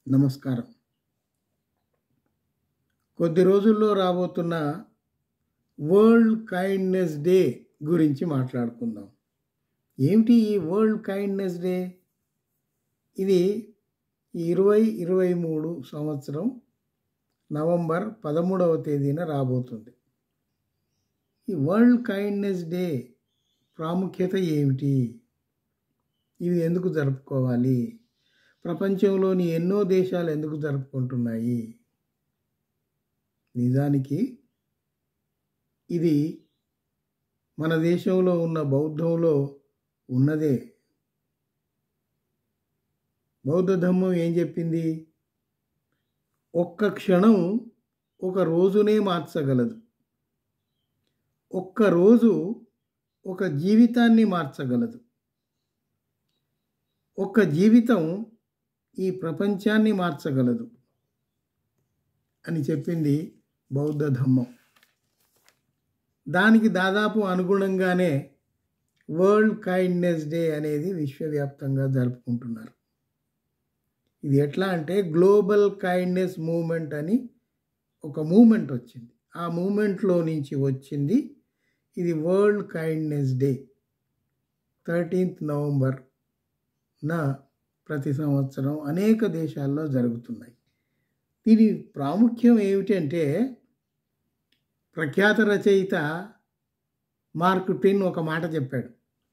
నమస్కారం కొద్ది రోజుల్లో రాబోతున్న వరల్డ్ కైండ్నెస్ డే గురించి మాట్లాడుకుందాం ఏమిటి ఈ వరల్డ్ కైండ్నెస్ డే ఇది ఇరవై ఇరవై మూడు సంవత్సరం నవంబర్ పదమూడవ తేదీన రాబోతుంది ఈ వరల్డ్ కైండ్నెస్ డే ప్రాముఖ్యత ఏమిటి ఇది ఎందుకు జరుపుకోవాలి ప్రపంచంలోని ఎన్నో దేశాలు ఎందుకు జరుపుకుంటున్నాయి నిజానికి ఇది మన దేశంలో ఉన్న బౌద్ధంలో ఉన్నదే బౌద్ధ ధర్మం ఏం చెప్పింది ఒక్క క్షణం ఒక రోజునే మార్చగలదు ఒక్క రోజు ఒక జీవితాన్ని మార్చగలదు ఒక్క జీవితం ఈ ప్రపంచాన్ని మార్చగలదు అని చెప్పింది బౌద్ధ ధర్మం దానికి దాదాపు అనుగుణంగానే వరల్డ్ కైండ్నెస్ డే అనేది విశ్వవ్యాప్తంగా జరుపుకుంటున్నారు ఇది ఎట్లా అంటే గ్లోబల్ కైండ్నెస్ మూమెంట్ అని ఒక మూమెంట్ వచ్చింది ఆ మూమెంట్లో నుంచి వచ్చింది ఇది world kindness day thirteenth November నా ప్రతి సంవత్సరం అనేక దేశాల్లో జరుగుతున్నాయి దీని ప్రాముఖ్యం ఏమిటంటే ప్రఖ్యాత రచయిత మార్క్ ట్విన్ ఒక మాట చెప్పాడు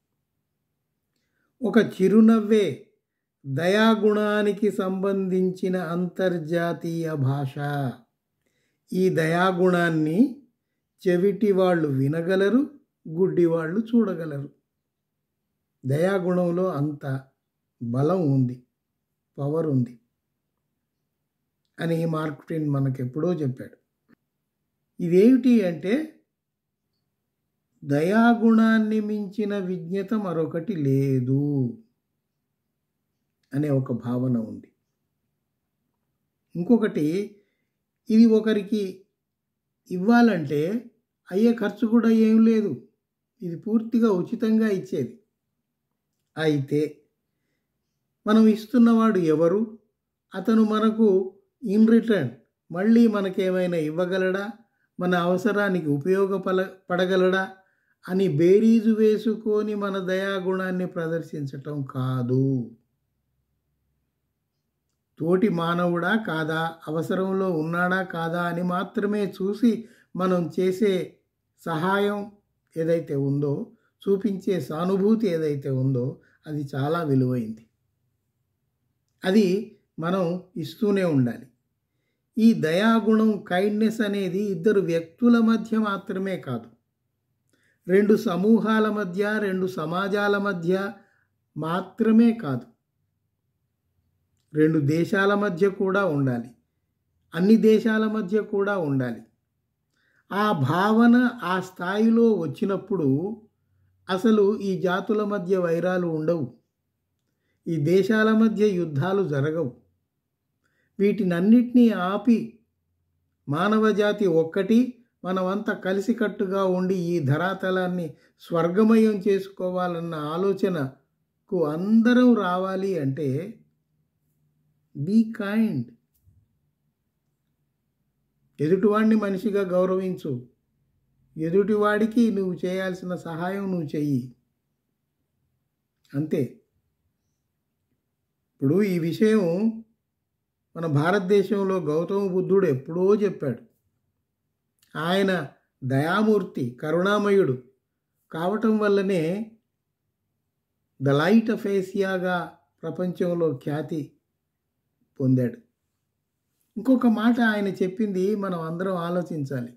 ఒక చిరునవ్వే దయాగుణానికి సంబంధించిన అంతర్జాతీయ భాష ఈ దయాగుణాన్ని చెవిటి వాళ్ళు వినగలరు గుడ్డి వాళ్ళు చూడగలరు దయాగుణంలో అంత బలం ఉంది పవర్ ఉంది అని మార్క్ ట్విన్ మనకెప్పుడో చెప్పాడు ఇదేమిటి అంటే దయాగుణాన్ని మించిన విజ్ఞత మరొకటి లేదు అనే ఒక భావన ఉంది ఇంకొకటి ఇది ఒకరికి ఇవ్వాలంటే అయ్యే ఖర్చు కూడా ఏం లేదు ఇది పూర్తిగా ఉచితంగా ఇచ్చేది అయితే మనం ఇస్తున్నవాడు ఎవరు అతను మనకు ఇన్ రిటర్న్ మళ్ళీ మనకేమైనా ఇవ్వగలడా మన అవసరానికి ఉపయోగపడ పడగలడా అని బేరీజు వేసుకొని మన దయాగుణాన్ని ప్రదర్శించటం కాదు తోటి మానవుడా కాదా అవసరంలో ఉన్నాడా కాదా అని మాత్రమే చూసి మనం చేసే సహాయం ఏదైతే ఉందో చూపించే సానుభూతి ఏదైతే ఉందో అది చాలా విలువైంది అది మనం ఇస్తూనే ఉండాలి ఈ దయాగుణం కైండ్నెస్ అనేది ఇద్దరు వ్యక్తుల మధ్య మాత్రమే కాదు రెండు సమూహాల మధ్య రెండు సమాజాల మధ్య మాత్రమే కాదు రెండు దేశాల మధ్య కూడా ఉండాలి అన్ని దేశాల మధ్య కూడా ఉండాలి ఆ భావన ఆ స్థాయిలో వచ్చినప్పుడు అసలు ఈ జాతుల మధ్య వైరాలు ఉండవు ఈ దేశాల మధ్య యుద్ధాలు జరగవు వీటినన్నిటినీ ఆపి మానవజాతి ఒక్కటి మనమంతా కలిసికట్టుగా ఉండి ఈ ధరాతలాన్ని స్వర్గమయం చేసుకోవాలన్న ఆలోచనకు అందరం రావాలి అంటే బీ కైండ్ ఎదుటివాడిని మనిషిగా గౌరవించు ఎదుటివాడికి నువ్వు చేయాల్సిన సహాయం నువ్వు చెయ్యి అంతే ఇప్పుడు ఈ విషయం మన భారతదేశంలో గౌతమ బుద్ధుడు ఎప్పుడో చెప్పాడు ఆయన దయామూర్తి కరుణామయుడు కావటం వల్లనే ద లైట్ ఆఫ్ ఏసియాగా ప్రపంచంలో ఖ్యాతి పొందాడు ఇంకొక మాట ఆయన చెప్పింది మనం అందరం ఆలోచించాలి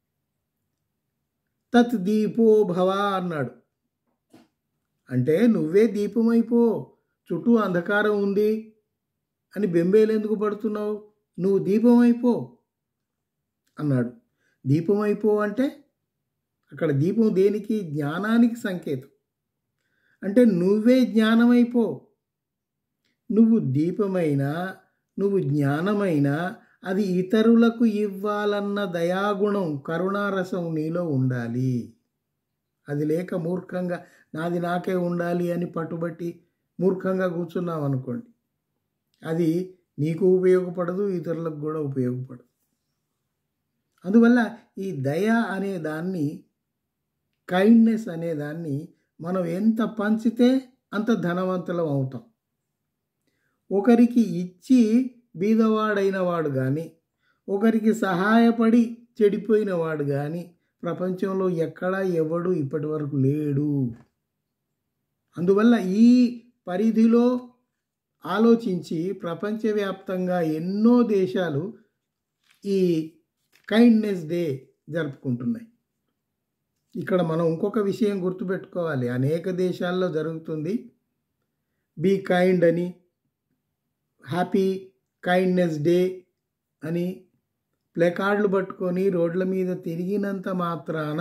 తత్ దీపో భవ అన్నాడు అంటే నువ్వే దీపమైపో చుట్టూ అంధకారం ఉంది అని బెంబేలు ఎందుకు పడుతున్నావు నువ్వు దీపమైపో అన్నాడు దీపమైపో అంటే అక్కడ దీపం దేనికి జ్ఞానానికి సంకేతం అంటే నువ్వే జ్ఞానమైపో నువ్వు దీపమైనా నువ్వు జ్ఞానమైనా అది ఇతరులకు ఇవ్వాలన్న దయాగుణం కరుణారసం నీలో ఉండాలి అది లేక మూర్ఖంగా నాది నాకే ఉండాలి అని పట్టుబట్టి మూర్ఖంగా కూర్చున్నాం అనుకోండి అది నీకు ఉపయోగపడదు ఇతరులకు కూడా ఉపయోగపడదు అందువల్ల ఈ దయ అనే దాన్ని కైండ్నెస్ అనే దాన్ని మనం ఎంత పంచితే అంత ధనవంతులం అవుతాం ఒకరికి ఇచ్చి బీదవాడైన వాడు కానీ ఒకరికి సహాయపడి చెడిపోయిన వాడు కానీ ప్రపంచంలో ఎక్కడా ఎవడు ఇప్పటి వరకు లేడు అందువల్ల ఈ పరిధిలో ఆలోచించి ప్రపంచవ్యాప్తంగా ఎన్నో దేశాలు ఈ కైండ్నెస్ డే జరుపుకుంటున్నాయి ఇక్కడ మనం ఇంకొక విషయం గుర్తుపెట్టుకోవాలి అనేక దేశాల్లో జరుగుతుంది బీ కైండ్ అని హ్యాపీ కైండ్నెస్ డే అని ప్లెకార్డులు పట్టుకొని రోడ్ల మీద తిరిగినంత మాత్రాన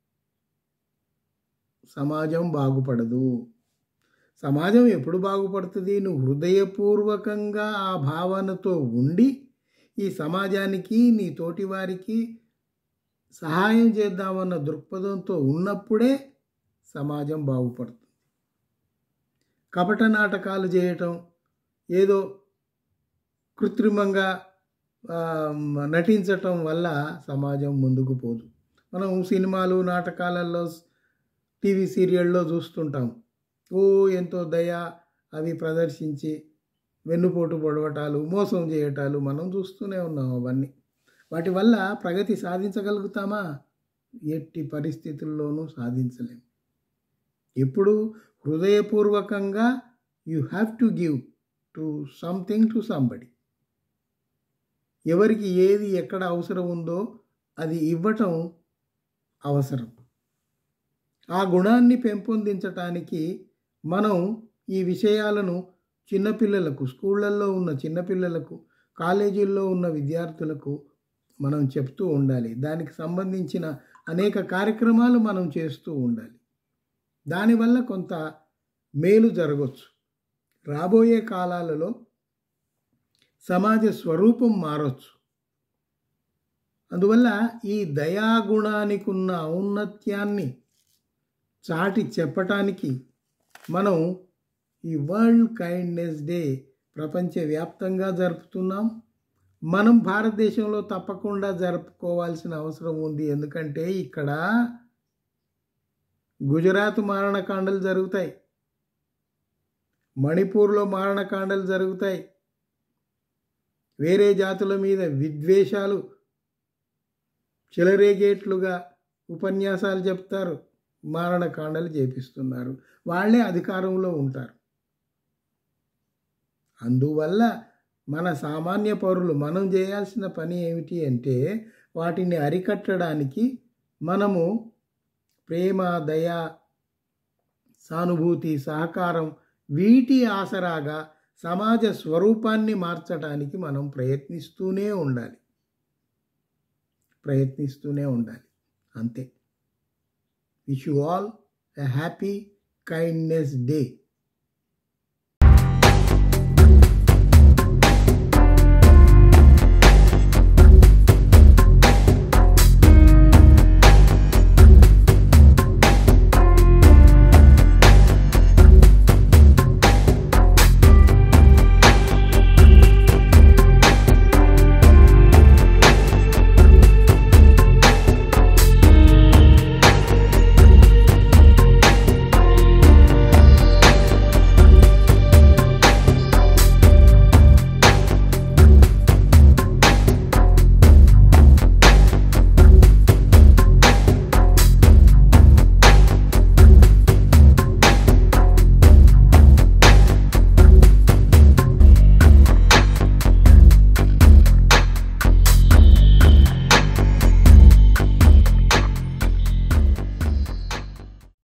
సమాజం బాగుపడదు సమాజం ఎప్పుడు బాగుపడుతుంది నువ్వు హృదయపూర్వకంగా ఆ భావనతో ఉండి ఈ సమాజానికి నీ తోటి వారికి సహాయం చేద్దామన్న దృక్పథంతో ఉన్నప్పుడే సమాజం బాగుపడుతుంది కపట నాటకాలు చేయటం ఏదో కృత్రిమంగా నటించటం వల్ల సమాజం ముందుకు పోదు మనం సినిమాలు నాటకాలలో టీవీ సీరియల్లో చూస్తుంటాం ఓ ఎంతో దయ అవి ప్రదర్శించి వెన్నుపోటు పొడవటాలు మోసం చేయటాలు మనం చూస్తూనే ఉన్నాం అవన్నీ వాటి వల్ల ప్రగతి సాధించగలుగుతామా ఎట్టి పరిస్థితుల్లోనూ సాధించలేం ఎప్పుడు హృదయపూర్వకంగా you have to give to something to somebody ఎవరికి ఏది ఎక్కడ అవసరం ఉందో అది ఇవ్వటం అవసరం ఆ గుణాన్ని పెంపొందించటానికి మనం ఈ విషయాలను చిన్నపిల్లలకు స్కూళ్ళల్లో ఉన్న చిన్నపిల్లలకు కాలేజీల్లో ఉన్న విద్యార్థులకు మనం చెప్తూ ఉండాలి దానికి సంబంధించిన అనేక కార్యక్రమాలు మనం చేస్తూ ఉండాలి దానివల్ల కొంత మేలు జరగవచ్చు రాబోయే కాలాలలో సమాజ స్వరూపం మారచ్చు అందువల్ల ఈ దయాగుణానికి ఉన్న ఔన్నత్యాన్ని చాటి చెప్పటానికి మనం ఈ వరల్డ్ కైండ్నెస్ డే ప్రపంచవ్యాప్తంగా జరుపుతున్నాం మనం భారతదేశంలో తప్పకుండా జరుపుకోవాల్సిన అవసరం ఉంది ఎందుకంటే ఇక్కడ గుజరాత్ మారణకాండలు జరుగుతాయి మణిపూర్లో మారణకాండలు జరుగుతాయి వేరే జాతుల మీద విద్వేషాలు చెలరేగేట్లుగా ఉపన్యాసాలు చెప్తారు మారణకాండలు చేపిస్తున్నారు వాళ్ళే అధికారంలో ఉంటారు అందువల్ల మన సామాన్య పౌరులు మనం చేయాల్సిన పని ఏమిటి అంటే వాటిని అరికట్టడానికి మనము ప్రేమ దయ సానుభూతి సహకారం వీటి ఆసరాగా సమాజ స్వరూపాన్ని మార్చడానికి మనం ప్రయత్నిస్తూనే ఉండాలి ప్రయత్నిస్తూనే ఉండాలి అంతే wish you all a happy kindness day